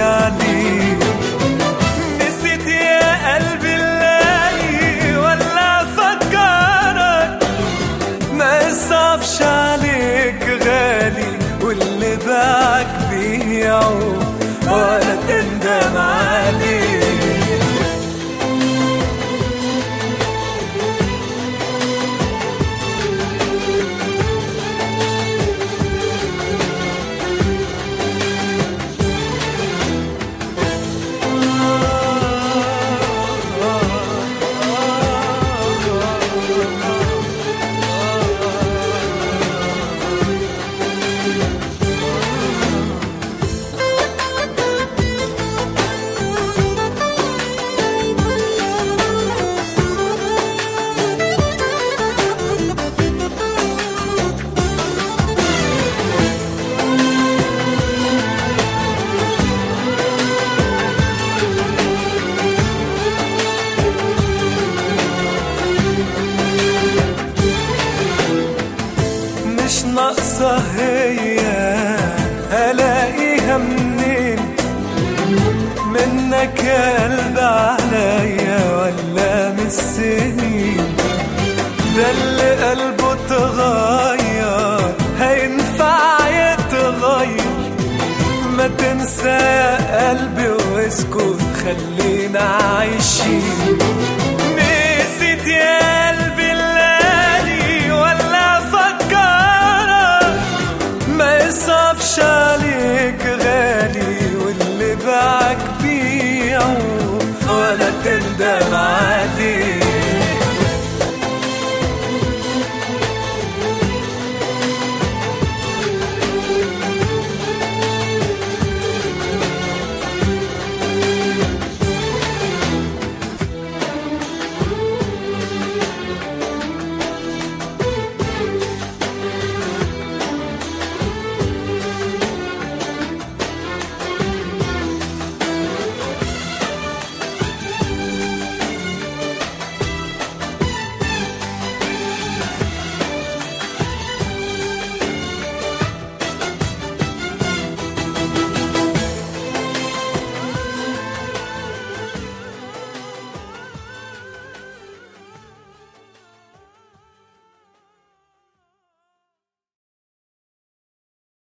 عليه نسيت يا قلبي الليالي ولا فكرك ما يصعبش عليك غالي واللي باعك بيعه ولا تندم عليه مش ناقصة هي ألاقيها منين منك يا قلب عليا ولا من السنين ده اللي قلبه تغير هينفع يتغير ما تنسى يا قلبي واسكت خلينا عايشين